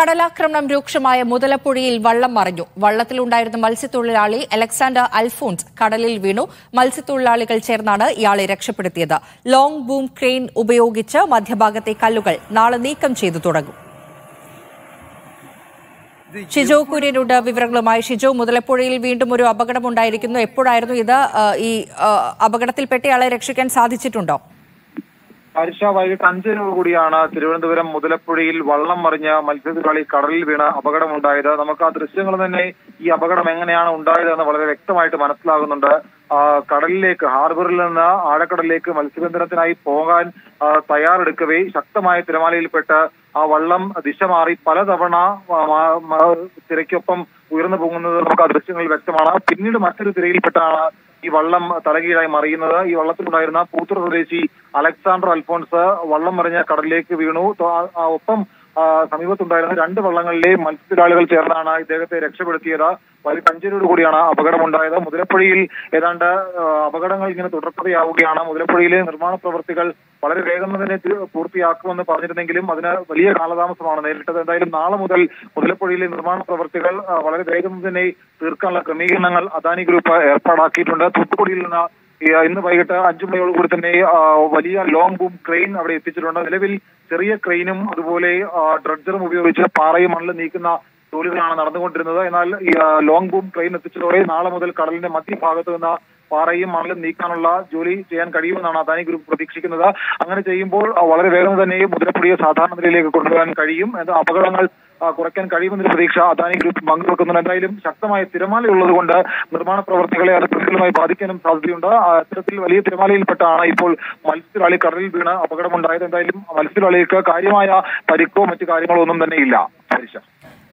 കടലാക്രമണം രൂക്ഷമായ മുതലപ്പുഴയിൽ വള്ളം മറിഞ്ഞു വള്ളത്തിലുണ്ടായിരുന്ന മത്സ്യത്തൊഴിലാളി അലക്സാണ്ടർ അൽഫോൺസ് കടലിൽ വീണു മത്സ്യത്തൊഴിലാളികൾ ചേർന്നാണ് ഇയാളെ രക്ഷപ്പെടുത്തിയത് ലോങ് ബൂം ക്രെയിൻ ഉപയോഗിച്ച് മധ്യഭാഗത്തെ കല്ലുകൾ നാളെ നീക്കം ചെയ്തു തുടങ്ങും ഷിജോ കുര്യനുണ്ട് വിവരങ്ങളുമായി ഷിജോ മുതലപ്പുഴയിൽ വീണ്ടും ഒരു അപകടമുണ്ടായിരിക്കുന്നു എപ്പോഴായിരുന്നു ഇത് ആ, ഈ ആ, അപകടത്തിൽപ്പെട്ടയാളെ രക്ഷിക്കാൻ സാധിച്ചിട്ടുണ്ടോ പരിശ വൈകിട്ട് അഞ്ചിനോട് കൂടിയാണ് തിരുവനന്തപുരം മുതലപ്പുഴയിൽ വള്ളം മറിഞ്ഞ് മത്സ്യത്തൊഴിലാളി കടലിൽ വീണ് അപകടമുണ്ടായത് നമുക്ക് ആ ദൃശ്യങ്ങൾ തന്നെ ഈ അപകടം എങ്ങനെയാണ് ഉണ്ടായതെന്ന് വളരെ വ്യക്തമായിട്ട് മനസ്സിലാകുന്നുണ്ട് ആ, കടലിലേക്ക് ഹാർബറിൽ നിന്ന് ആഴക്കടലിലേക്ക് മത്സ്യബന്ധനത്തിനായി പോകാൻ ആ, തയ്യാറെടുക്കവേ ശക്തമായ തിരമാലയിൽപ്പെട്ട് ആ വള്ളം ദിശ മാറി പലതവണ ആ, മ- മ- തിരക്കൊപ്പം ഉയർന്നു പോകുന്നത് നമുക്ക് ആ ദൃശ്യങ്ങളിൽ വ്യക്തമാണ് പിന്നീട് മറ്റൊരു തിരയിൽപ്പെട്ടാണ് ഈ വള്ളം തലകീഴായി മറിയുന്നത് ഈ വള്ളത്തിലുണ്ടായിരുന്ന പൂത്തുറ സ്വദേശി അലക്സാണ്ടർ അൽഫോൺസ് വള്ളം മറിഞ്ഞ കടലിലേക്ക് വീണു തൊ- ആ- ആ ഒപ്പം ആ, സമീപത്തുണ്ടായിരുന്ന രണ്ട് വള്ളങ്ങളിലെ മത്സ്യത്തൊഴിലാളികൾ ചേർന്നാണ് ഇദ്ദേഹത്തെ രക്ഷപ്പെടുത്തിയത് വൈകിട്ട് അഞ്ചിനോട് കൂടിയാണ് അപകടമുണ്ടായത് മുതലപ്പുഴയിൽ ഏതാണ്ട് ആ, അപകടങ്ങൾ ഇങ്ങനെ തുടർക്കഥയാവുകയാണ് മുതലപ്പുഴയിലെ നിർമ്മാണ പ്രവൃത്തികൾ വളരെ വേഗം തന്നെ തി- പൂർത്തിയാക്കുമെന്ന് പറഞ്ഞിരുന്നെങ്കിലും അതിന് വലിയ കാലതാമസമാണ് നേരിട്ടത് എന്തായാലും നാളെ മുതൽ മുതലപ്പുഴയിലെ നിർമ്മാണ പ്രവൃത്തികൾ ആ, വളരെ വേഗം തന്നെ തീർക്കാനുള്ള ക്രമീകരണങ്ങൾ അദാനി ഗ്രൂപ്പ് ഏർപ്പാടാക്കിയിട്ടുണ്ട് തൂത്തുക്കുടിയിൽ നിന്ന് ഈ, ഇന്ന് വൈകിട്ട് അഞ്ചു മണിയോടുകൂടി തന്നെ ആ, വലിയ ലോങ് ബൂം ക്രെയിൻ അവിടെ എത്തിച്ചിട്ടുണ്ട് നിലവിൽ ചെറിയ ക്രെയിനും അതുപോലെ ആ, ഡ്രഡ്ജറും ഉപയോഗിച്ച് പാറയും മണ്ണിൽ നീക്കുന്ന ജോലികളാണ് നടന്നുകൊണ്ടിരുന്നത് എന്നാൽ ഈ ആ, ലോങ് ബൂം ട്രെയിൻ എത്തിച്ചതോടെ നാളെ മുതൽ കടലിന്റെ മധ്യഭാഗത്ത് നിന്ന് പാറയും മണലും നീക്കാനുള്ള ജോലി ചെയ്യാൻ കഴിയുമെന്നാണ് അദാനി ഗ്രൂപ്പ് പ്രതീക്ഷിക്കുന്നത് അങ്ങനെ ചെയ്യുമ്പോൾ ആ, വളരെ വേഗം തന്നെ മുതലപ്പുഴയെ സാധാരണ നിലയിലേക്ക് കൊണ്ടുവരാൻ കഴിയും അത് അപകടങ്ങൾ ആ, കുറയ്ക്കാൻ കഴിയുമെന്നൊരു പ്രതീക്ഷ അദാനി ഗ്രൂപ്പ് പങ്കുവെക്കുന്നുണ്ട് എന്തായാലും ശക്തമായ തിരമാല ഉള്ളതുകൊണ്ട് നിർമ്മാണ പ്രവർത്തികളെ അത് പ്രതികൂലമായി ബാധിക്കാനും സാധ്യതയുണ്ട് ആ, അത്തരത്തിൽ വലിയ തിരമാലയിൽപ്പെട്ടാണ് ഇപ്പോൾ മത്സ്യത്തൊഴിലാളി കടലിൽ വീണ് അപകടമുണ്ടായത് എന്തായാലും മത്സ്യത്തൊഴിലാളികൾക്ക് കാര്യമായ പരിക്കോ മറ്റു കാര്യങ്ങളോ ഒന്നും തന്നെ ഇല്ല ഹരിശ